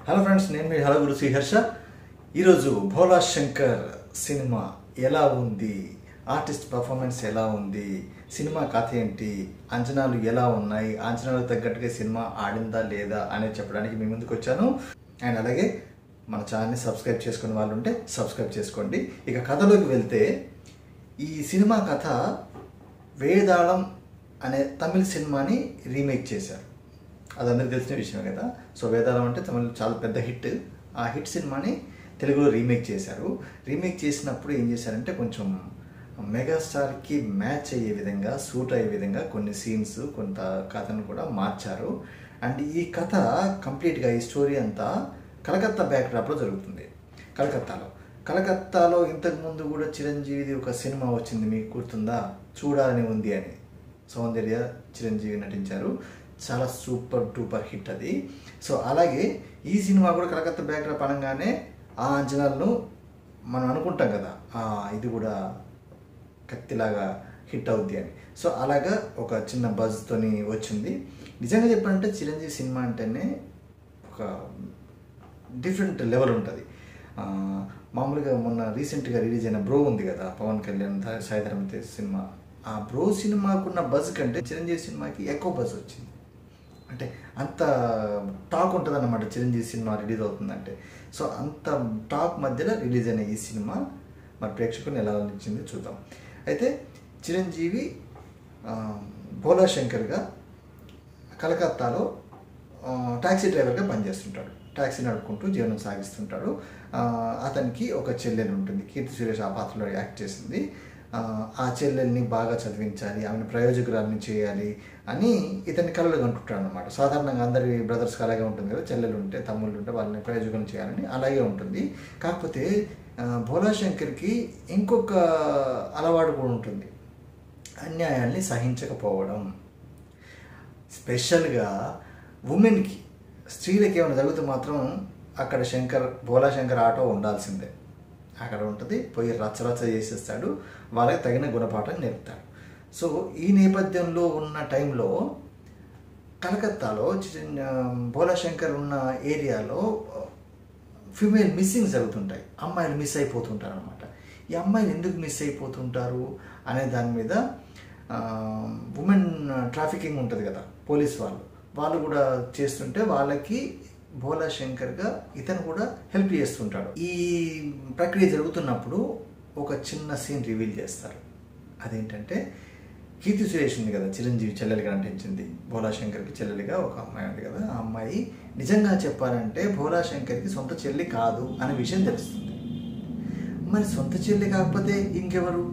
hello friends నేను మీ hello గురు శ్రీహర్ష ఈరోజు Bhola Shankar cinema ఎలా ఉంది ఆర్టిస్ట్ పర్ఫార్మెన్స్ ఎలా ఉంది సినిమా కథ ఏంటి అంచనాలు ఎలా ఉన్నాయి అంచనాలకు తగ్గట్టుగా సినిమా ఆడిందా లేదా అనేది చెప్పడానికి మీ ముందుకు వచ్చాను అండ్ అలాగే మన ఛానల్ని సబ్స్క్రైబ్ చేసుకునే వాళ్ళు ఉంటే సబ్స్క్రైబ్ చేసుకోండి ఇక కథలోకి వెళ్తే ఈ సినిమా కథ వేదాళం అనే తమిళ సినిమాని రీమేక్ చేశారు అది అందరికీ తెలిసిన విషయమే కదా సో వేదాళం అంటే తమిళ చాలా పెద్ద హిట్ ఆ హిట్ సినిమాని తెలుగులో రీమేక్ చేశారు రీమేక్ చేసినప్పుడు ఏం చేశారంటే కొంచెం మెగాస్టార్కి మ్యాచ్ అయ్యే విధంగా సూట్ అయ్యే విధంగా కొన్ని సీన్స్ కొంత కథను కూడా మార్చారు అండ్ ఈ కథ కంప్లీట్గా ఈ స్టోరీ అంతా కలకత్తా బ్యాక్డ్రాప్లో జరుగుతుంది కలకత్తాలో కలకత్తాలో ఇంతకుముందు కూడా చిరంజీవిది ఒక సినిమా వచ్చింది మీకు గుర్తుందా చూడాలని ఉంది అని సౌందర్య చిరంజీవి నటించారు చాలా సూపర్ డూపర్ హిట్ అది సో అలాగే ఈ సినిమా కూడా కలకత్తా బ్యాక్డ్రాప్ అనగానే ఆ అంచనాలను మనం అనుకుంటాం కదా "ఆ, ఇది కూడా కత్తిలాగా హిట్ అవుద్ది అని సో అలాగా ఒక చిన్న బజ్తోని వచ్చింది నిజంగా చెప్పాలంటే చిరంజీవి సినిమా అంటేనే ఒక డిఫరెంట్ లెవెల్ ఉంటుంది ఆ, మామూలుగా మొన్న రీసెంట్గా రిలీజ్ అయిన బ్రో ఉంది కదా పవన్ కళ్యాణ్ ధ- సాయి ధరమ్ తేజ్ సినిమా ఆ బ్రో సినిమాకున్న బజ్ కంటే చిరంజీవి సినిమాకి ఎక్కువ బజ్ వచ్చింది అంటే అంత టాక్ ఉంటుంది అన్నమాట చిరంజీవి సినిమా రిలీజ్ అవుతుందంటే సో అంత టాక్ మధ్యలో రిలీజ్ అయిన ఈ సినిమా మరి ప్రేక్షకుని ఎలా అనిపించింది చూద్దాం అయితే చిరంజీవి ఆ, భోలా శంకర్గా కలకత్తాలో ఆ, టాక్సీ డ్రైవర్గా పనిచేస్తుంటాడు టాక్సీ నడుపుకుంటూ జీవనం సాగిస్తుంటాడు ఆ, అతనికి ఒక చెల్లెలు ఉంటుంది కీర్తి సురేష్ ఆ పాత్రలో యాక్ట్ చేసింది ఆ, ఆ చెల్లెల్ని బాగా చదివించాలి ఆమెను ప్రయోజకురాలని చేయాలి అని ఇతన్ని కలలు కంటుంటాడు అనమాట సాధారణంగా అందరి బ్రదర్స్ అలాగే ఉంటుంది కదా చెల్లెలు ఉంటే తమ్ముళ్ళు ఉంటే వాళ్ళని ప్రయోజకులను చేయాలని అలాగే ఉంటుంది కాకపోతే ఆ, భోలా శంకర్కి ఇంకొక అలవాటు కూడా ఉంటుంది అన్యాయాల్ని సహించకపోవడం స్పెషల్గా ఉమెన్కి స్త్రీలకి ఏమైనా జరిగితే మాత్రం అక్కడ శంకర్ భోలా శంకర్ ఆటో ఉండాల్సిందే అక్కడ ఉంటుంది పోయి రచ్చరచ్చ చేసేస్తాడు వాళ్ళకి తగిన గుణపాఠం నేర్పుతాడు సో ఈ నేపథ్యంలో ఉన్న టైంలో కలకత్తాలో చిన్న భోలా శంకర్ ఉన్న ఏరియాలో ఫిమేల్ మిస్సింగ్ జరుగుతుంటాయి అమ్మాయిలు మిస్ అయిపోతుంటారు అనమాట ఈ అమ్మాయిలు ఎందుకు మిస్ అయిపోతుంటారు అనే దాని మీద ఉమెన్ ట్రాఫికింగ్ ఉంటుంది కదా పోలీస్ వాళ్ళు వాళ్ళు కూడా చేస్తుంటే వాళ్ళకి భోలా శంకర్గా ఇతను కూడా హెల్ప్ చేస్తుంటాడు ఈ ప్రక్రియ జరుగుతున్నప్పుడు ఒక చిన్న సీన్ రివీల్ చేస్తారు అదేంటంటే కీర్తి సురేష్ ఉంది కదా చిరంజీవి చెల్లెలిగా నటించింది భోలా శంకర్కి చెల్లెలిగా ఒక అమ్మాయి ఉంది కదా ఆ అమ్మాయి నిజంగా చెప్పాలంటే భోలా శంకర్కి సొంత చెల్లి కాదు అనే విషయం తెలుస్తుంది మరి సొంత చెల్లి కాకపోతే ఇంకెవరు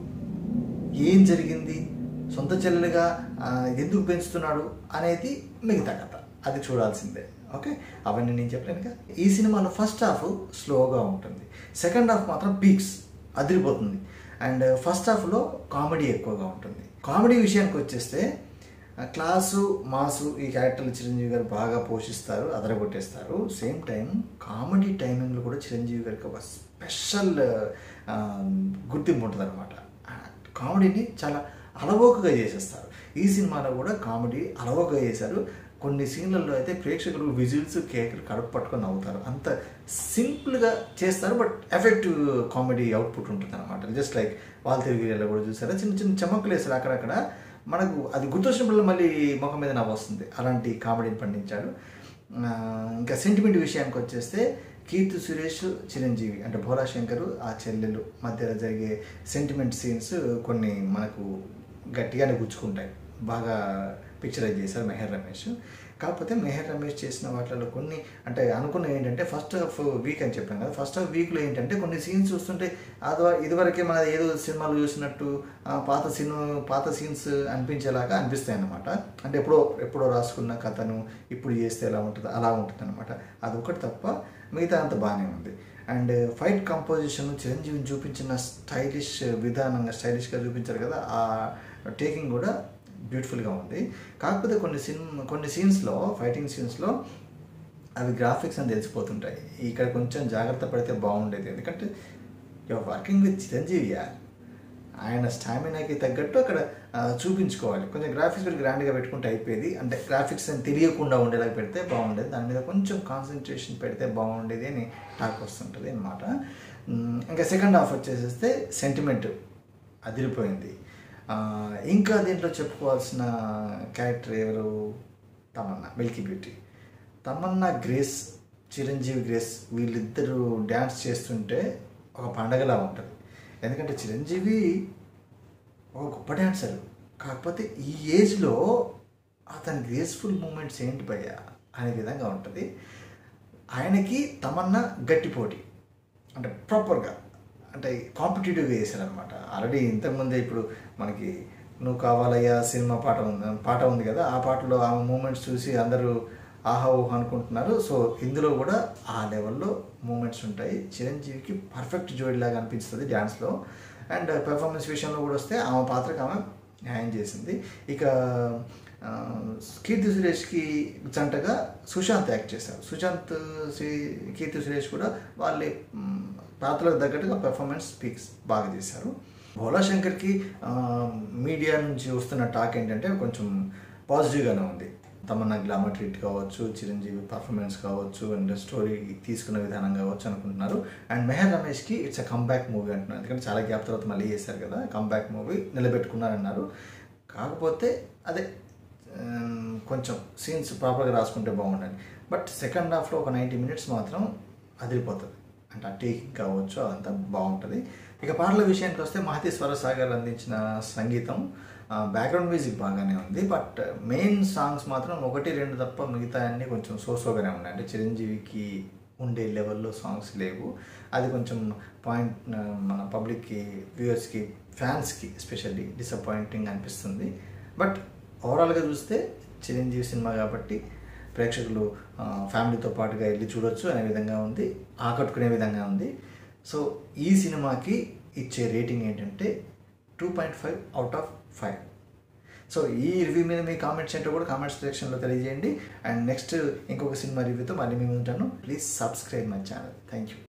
ఏం జరిగింది సొంత చెల్లెలుగా ఆ, ఎందుకు పెంచుతున్నాడు అనేది మిగతా కథ అది చూడాల్సిందే ఓకే అవన్నీ నేను చెప్పలేనుగా ఈ సినిమాలో ఫస్ట్ హాఫ్ స్లోగా ఉంటుంది సెకండ్ హాఫ్ మాత్రం పీక్స్ అదిరిపోతుంది అండ్ ఫస్ట్ హాఫ్లో కామెడీ ఎక్కువగా ఉంటుంది కామెడీ విషయానికి వచ్చేస్తే ఆ, క్లాసు మాసు ఈ క్యారెక్టర్లు చిరంజీవి గారు బాగా పోషిస్తారు అదరగొట్టేస్తారు సేమ్ టైం కామెడీ టైమింగ్లో కూడా చిరంజీవి గారికి ఒక స్పెషల్ ఆ, గుర్తింపు ఉంటుంది అనమాట కామెడీని చాలా అలవోకగా చేసేస్తారు ఈ సినిమాలో కూడా కామెడీ అలవోకగా చేశారు కొన్ని సీన్లలో అయితే ప్రేక్షకులు విజువల్స్ కేకులు కడుపు పట్టుకొని నవ్వుతారు అంత సింపుల్గా చేస్తారు బట్ ఎఫెక్టివ్ కామెడీ అవుట్పుట్ ఉంటుంది అనమాట జస్ట్ లైక్ వాళ్ళ తెలుగులో కూడా చూసారా చిన్న చిన్న చమక్కులు వేస్తారు అక్కడక్కడ మనకు అది గుర్తొచ్చినప్పుడు మళ్ళీ ముఖం మీద నవ్వు వస్తుంది అలాంటి కామెడీని పండించాడు ఆ, ఇంకా సెంటిమెంట్ విషయానికి వచ్చేస్తే కీర్తి సురేష్ చిరంజీవి అంటే భోలా శంకర్ ఆ చెల్లెలు మధ్యలో జరిగే సెంటిమెంట్ సీన్స్ కొన్ని మనకు గట్టిగానే గుచ్చుకుంటాయి బాగా పిక్చరైజ్ చేశారు మెహర్ రమేష్ కాకపోతే మెహర్ రమేష్ చేసిన వాటిలో కొన్ని అంటే అనుకున్న ఏంటంటే ఫస్ట్ హాఫ్ వీక్ అని చెప్పాను కదా ఫస్ట్ హాఫ్ వీక్లో ఏంటంటే కొన్ని సీన్స్ చూస్తుంటే అది ఇదివరకే మన ఏదో సినిమాలు చూసినట్టు ఆ, పాత సినిమా పాత సీన్స్ అనిపించేలాగా అనిపిస్తాయి అన్నమాట అంటే ఎప్పుడో ఎప్పుడో రాసుకున్న కథను ఇప్పుడు చేస్తే ఎలా ఉంటుంది అలా ఉంటుంది అనమాట అది ఒకటి తప్ప మిగతా అంత బాగానే ఉంది అండ్ ఫైట్ కంపోజిషన్ చిరంజీవిని చూపించిన స్టైలిష్ విధానంగా స్టైలిష్గా చూపించారు కదా ఆ టేకింగ్ కూడా బ్యూటిఫుల్గా ఉంది కాకపోతే కొన్ని సినిమా కొన్ని సీన్స్లో ఫైటింగ్ సీన్స్లో అవి గ్రాఫిక్స్ అని తెలిసిపోతుంటాయి ఇక్కడ కొంచెం జాగ్రత్త పడితే బాగుండేది ఎందుకంటే యువర్ వర్కింగ్ విత్ చిరంజీవి యార్ ఆయన స్టామినాకి తగ్గట్టు అక్కడ ఆ, చూపించుకోవాలి కొంచెం గ్రాఫిక్స్ కూడా గ్రాండ్గా పెట్టుకుంటే అయిపోయేది అంటే గ్రాఫిక్స్ అని తెలియకుండా ఉండేలాగా పెడితే బాగుండేది దాని మీద కొంచెం కాన్సన్ట్రేషన్ పెడితే బాగుండేది అని టాక్ వస్తుంటుంది అనమాట ఇంకా సెకండ్ హాఫ్ వచ్చేసేస్తే సెంటిమెంట్ అదిరిపోయింది ఆ, ఇంకా దీంట్లో చెప్పుకోవాల్సిన క్యారెక్టర్ ఎవరు Tamannaah milky beauty Tamannaah grace Chiranjeevi grace వీళ్ళిద్దరూ డ్యాన్స్ చేస్తుంటే ఒక పండగలా ఉంటుంది ఎందుకంటే చిరంజీవి ఒక గొప్ప డ్యాన్సర్ కాకపోతే ఈ ఏజ్లో అతని గ్రేస్ఫుల్ మూమెంట్స్ ఏంటి భయ్య అనే విధంగా ఉంటుంది ఆయనకి తమన్నా గట్టి పోటీ అంటే ప్రాపర్గా అంటే కాంపిటేటివ్గా చేశారనమాట ఆల్రెడీ ఇంతకుముందే ఇప్పుడు మనకి నువ్వు కావాలయ్యా సినిమా పాట ఉంది పాట ఉంది కదా ఆ పాటలో ఆ మూమెంట్స్ చూసి అందరూ ఆహా ఊహ అనుకుంటున్నారు సో ఇందులో కూడా ఆ లెవెల్లో మూమెంట్స్ ఉంటాయి చిరంజీవికి పర్ఫెక్ట్ జోడిలాగా అనిపిస్తుంది డ్యాన్స్లో అండ్ పెర్ఫార్మెన్స్ విషయంలో కూడా వస్తే ఆమె పాత్రకు ఆమె న్యాయం చేసింది ఇక ఆ, కీర్తి సురేష్కి జంటగా సుశాంత్ యాక్ట్ చేశారు సుశాంత్ శ్రీ- కీర్తి సురేష్ కూడా వాళ్ళ మ్, పాత్రలకు తగ్గట్టుగా పెర్ఫార్మెన్స్ స్పీక్స్ బాగా చేశారు భోలా శంకర్కి ఆ, మీడియా నుంచి వస్తున్న టాక్ ఏంటంటే కొంచెం పాజిటివ్గానే ఉంది తమన్నా గ్లామర్ ట్రీట్ కావచ్చు చిరంజీవి పర్ఫార్మెన్స్ కావచ్చు అండ్ స్టోరీ తీసుకున్న విధానం కావచ్చు అనుకుంటున్నారు అండ్ మెహర్ రమేష్కి ఇట్స్ అ కంబ్యాక్ మూవీ అంటున్నారు ఎందుకంటే చాలా గ్యాప్ తర్వాత మళ్ళీ చేశారు కదా కంబ్యాక్ మూవీ నిలబెట్టుకున్నారన్నారు కాకపోతే అదే ఉమ్, కొంచెం సీన్స్ ప్రాపర్గా రాసుకుంటే బాగుండాలి బట్ సెకండ్ హాఫ్లో ఒక నైంటీ మినిట్స్ మాత్రం అదిరిపోతుంది అంటే ఆ టేకింగ్ కావచ్చు అదంతా బాగుంటుంది ఇక పాటల విషయానికి వస్తే మహతీశ్వర సాగర్ అందించిన సంగీతం బ్యాక్గ్రౌండ్ మ్యూజిక్ బాగానే ఉంది బట్ మెయిన్ సాంగ్స్ మాత్రం ఒకటి రెండు తప్ప మిగతా అన్నీ కొంచెం సోసోగానే ఉన్నాయి అంటే చిరంజీవికి ఉండే లెవెల్లో సాంగ్స్ లేవు అది కొంచెం పాయింట్ మన పబ్లిక్కి వ్యూవర్స్కి ఫ్యాన్స్కి ఎస్పెషల్లీ డిసప్పాయింటింగ్ అనిపిస్తుంది బట్ ఓవరాల్గా చూస్తే చిరంజీవి సినిమా కాబట్టి ప్రేక్షకులు ఆ, ఫ్యామిలీతో పాటుగా వెళ్ళి చూడొచ్చు అనే విధంగా ఉంది ఆకట్టుకునే విధంగా ఉంది సో ఈ సినిమాకి ఇచ్చే రేటింగ్ ఏంటంటే two point five out of five so ఈ రివ్యూ మీద మీ కామెంట్స్ ఏంటో కూడా కామెంట్స్ సెక్షన్లో తెలియజేయండి అండ్ నెక్స్ట్ ఇంకొక సినిమా రివ్యూతో మళ్ళీ మేము ఉంటాను please subscribe my channel thank you